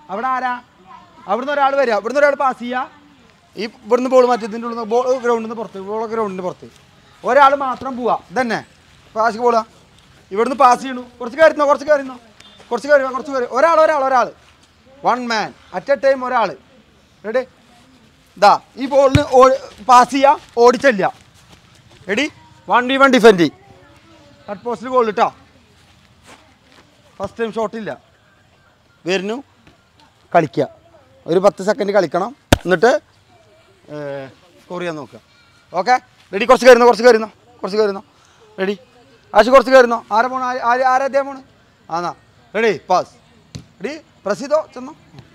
അവിടെ ആരാ അവിടുന്ന് ഒരാൾ വരിക ഇവിടുന്ന് ഒരാൾ പാസ് ചെയ്യുക ഈ ഇവിടുന്ന് ബോൾ മാറ്റത്തിൻ്റെ ഉള്ളിൽ ബോൾ ഗ്രൗണ്ടിൽ നിന്ന് പുറത്ത് ബോൾ ഗ്രൗണ്ടിൻ്റെ പുറത്ത് ഒരാൾ മാത്രം പോവാ ഇതന്നെ പാസ് ബോളാ ഇവിടുന്ന് പാസ് ചെയ്യണു കുറച്ച് കയറുന്നോ കുറച്ച് കയറുന്നോ കുറച്ച് കയറുക കുറച്ച് കയറി ഒരാൾ ഒരാൾ ഒരാൾ one man at a time ഒരാൾ റെഡി ഇതാ ഈ ബോളിന് പാസ് ചെയ്യുക ഓടിച്ചല്ല ready one v one defend cut പോസ്റ്റിൽ ഗോൾ കേട്ടോ ഫസ്റ്റ് ടൈം ഷോട്ടില്ല വരുന്നു കളിക്കുക ഒരു പത്ത് സെക്കൻഡ് കളിക്കണം എന്നിട്ട് സ്കോർ ചെയ്യാൻ നോക്കുക ഓക്കെ റെഡി കുറച്ച് കയറുന്നോ കുറച്ച് കയറുന്നോ കുറച്ച് കയറുന്നോ റെഡി ആശി കുറച്ച് കയറുന്നോ ആരെ പോണോ ആര് ആര് ആരാ അദ്ദേഹം പോണ് ആന്നാ റെഡി പാസ് റെഡി പ്രസ് ചെയ്തോ ചെന്നോ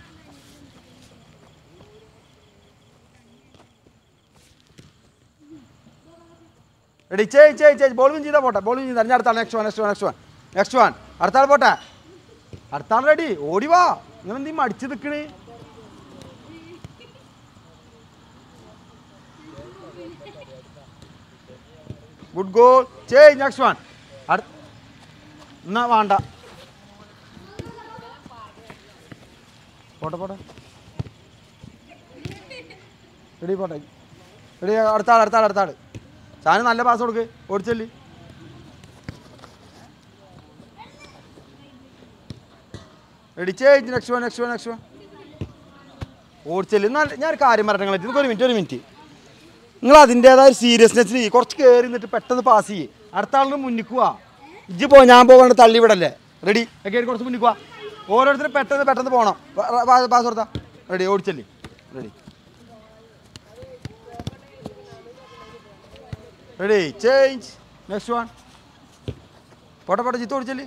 റെഡി ചേയ് ചേയ് ചേയ് ബോൾ വിൻ ചെയ്താൽ പോട്ടെ ബോൾ വിൻ ചെയ്താൽ ഞാൻ അടുത്ത next one next one next one next one അടുത്ത ആൾ പോട്ടെ അടുത്ത ആൾ റെഡി ഓടി വാ നിങ്ങൾ എന്തെങ്കിലും മടിച്ച് നിൽക്കണേ ഗുഡ് ഗോൾ ചേയ് നെക്സ്റ്റ് വൺ അടുത്ത എന്നാ വേണ്ട പോട്ടെ പോട്ടെ റെഡി പോട്ടെ റെഡി അടുത്ത ആൾ അടുത്ത ആൾ അടുത്ത ആൾ സാധനം നല്ല പാസ് കൊടുക്ക് ഓടിച്ചല്ലേ ready change next one next one next one ഓടിച്ചല്ലേ എന്നാൽ ഞാൻ ഒരു കാര്യം പറയട്ടെ നിങ്ങൾ നിങ്ങൾക്ക് ഒരു മിനിറ്റ് ഒരു മിനിറ്റ് നിങ്ങൾ അതിൻ്റേതായ ഒരു സീരിയസ്നെസ്സിൽ കുറച്ച് കയറി നിന്നിട്ട് പെട്ടെന്ന് പാസ് ചെയ്യേ അടുത്ത ആളിന് മുന്നിക്കുക ഇജ്ജ് പോ ഞാൻ പോകാണ്ട് തള്ളി വിടല്ലേ റെഡി കയറി കുറച്ച് മുന്നിക്കുക ഓരോരുത്തരും പെട്ടെന്ന് പെട്ടെന്ന് പോകണം പാസ് കൊടുത്താ റെഡി ഓടിച്ചല്ലേ ready ready change next one പോട്ടെ പോട്ടെ ചിത്ത് ഓടിച്ചല്ലേ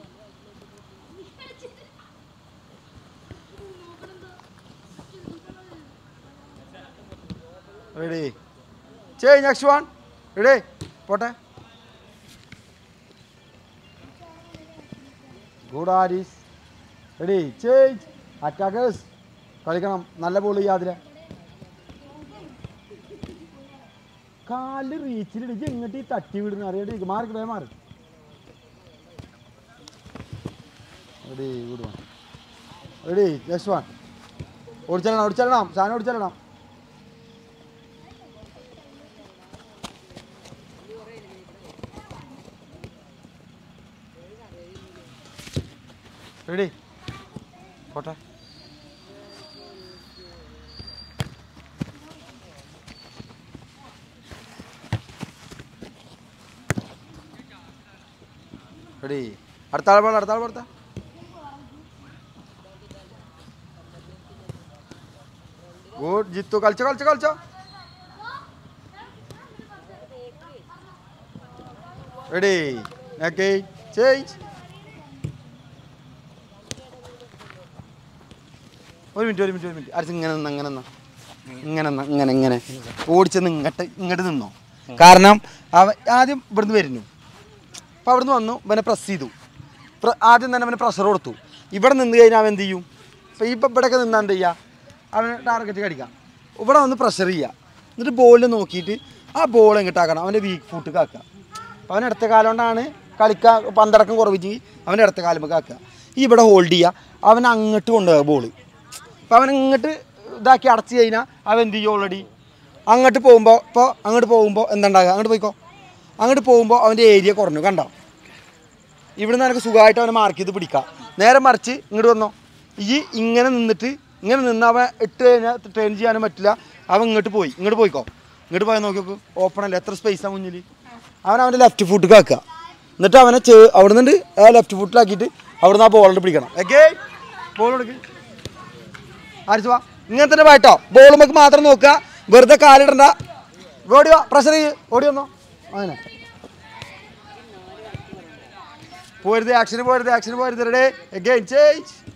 ready change next one ready പോട്ടെ ഗുഡ് ആരീസ് റെഡി ചേഞ്ച് അറ്റാക്കേഴ്സ് കളിക്കണം നല്ല ബോൾ ചെയ്യാതില്ല കാല് റീച്ചിലിടിച്ച് ഇങ്ങോട്ട് ഈ തട്ടി വിടുന്ന അറിയാണ്ട് മാർക്ക് വേ മാറി ready good one ready next one ഓടിച്ചല്ലണം ഓടിച്ചല്ലണം സാധനം ഓടിച്ചല്ലണം റെഡി പോട്ടെ റെഡി അടുത്ത ആൾ അടുത്ത ആൾ അടുത്ത ഗുഡ് ജിത്തു കളിച്ചോ കളിച്ചോ കളിച്ചോ റെഡി ഓക്കെ ചേഞ്ച് ഒരു മിനിറ്റ് ഒരു മിനിറ്റ് ഒരു മിനിറ്റ് അരച്ച് ഇങ്ങനെ നിന്ന് അങ്ങനെ നിന്നോ ഇങ്ങനെ നിന്നോ ഇങ്ങനെ ഇങ്ങനെ ഓടിച്ചെന്ന് ഇങ്ങോട്ട് ഇങ്ങോട്ട് നിന്നോ കാരണം അവ ആദ്യം ഇവിടുന്ന് വരുന്നു അപ്പോൾ അവിടുന്ന് വന്നു ഇവനെ പ്രസ് ചെയ്തു പ്ര- ആദ്യം തന്നെ അവന് പ്രഷർ കൊടുത്തു ഇവിടെ നിന്ന് കഴിഞ്ഞാൽ അവൻ എന്ത് ചെയ്യും ഇപ്പോൾ ഈ ഇപ്പം ഇവിടെയൊക്കെ നിന്നാൽ എന്ത് ചെയ്യുക അവന് ടാർഗറ്റ് കടിക്കാം ഇവിടെ വന്ന് പ്രഷർ ചെയ്യുക എന്നിട്ട് ബോളിൽ നോക്കിയിട്ട് ആ ബോൾ എങ്ങോട്ടാക്കണം അവൻ്റെ വീക്ക് ഫുട്ട് കാക്കുക അപ്പോൾ അവൻ ഇടത്ത കാലം കൊണ്ടാണ് കളിക്കാൻ പന്തടക്കം കുറവിച്ച് അവൻ്റെ ഇടത്ത കാലം കാക്കുക ഈ ഇവിടെ ഹോൾഡ് ചെയ്യുക അവൻ അങ്ങോട്ട് കൊണ്ടുപോകുക ബോള് അപ്പോൾ അവൻ ഇങ്ങോട്ട് ഇതാക്കി അടച്ചു കഴിഞ്ഞാൽ അവൻ എന്ത് ചെയ്യും ഓൾറെഡി അങ്ങോട്ട് പോകുമ്പോൾ ഇപ്പോൾ അങ്ങോട്ട് പോകുമ്പോൾ എന്താണ്ടാകുക അങ്ങോട്ട് പോയിക്കോ അങ്ങോട്ട് പോകുമ്പോൾ അവൻ്റെ ഏരിയ കുറഞ്ഞു കണ്ടോ ഇവിടുന്ന് എനിക്ക് സുഖമായിട്ട് അവനെ മാർക്ക് ചെയ്ത് പിടിക്കാം നേരെ മറിച്ച് ഇങ്ങോട്ട് വന്നോ ഈ ഇങ്ങനെ നിന്നിട്ട് ഇങ്ങനെ നിന്ന് അവൻ ഇട്ട് കഴിഞ്ഞാൽ ട്രെയിൻ ചെയ്യാനും പറ്റില്ല അവൻ ഇങ്ങോട്ട് പോയി ഇങ്ങോട്ട് പോയിക്കോ ഇങ്ങോട്ട് പോയി നോക്കി നോക്ക് ഓപ്പൺ അല്ലേ എത്ര സ്പേസാണ് മുന്നിൽ അവൻ അവൻ്റെ ലെഫ്റ്റ് ഫുട്ട് ആക്കുക എന്നിട്ട് അവനെ ചേ അവിടെ നിന്ന് ആ ലെഫ്റ്റ് ഫുട്ടിലാക്കിയിട്ട് അവിടുന്ന് ആ ബോളിൽ പിടിക്കണം ഓക്കെ ബോൾ കൊടുക്ക് ആരിച്ചു വാ ഇങ്ങനെ തന്നെ പോയിട്ടോ ബോൾ നമുക്ക് മാത്രം നോക്കുക വെറുതെ കാലിടണ്ട ഓടി വാ പ്രഷർ ചെയ്യ് ഓടി വന്നോ അങ്ങനെ പോരുത് ആക്ഷന് പോരുത് ആക്ഷന് പോരുത് റെഡി അഗൈൻ ചേഞ്ച്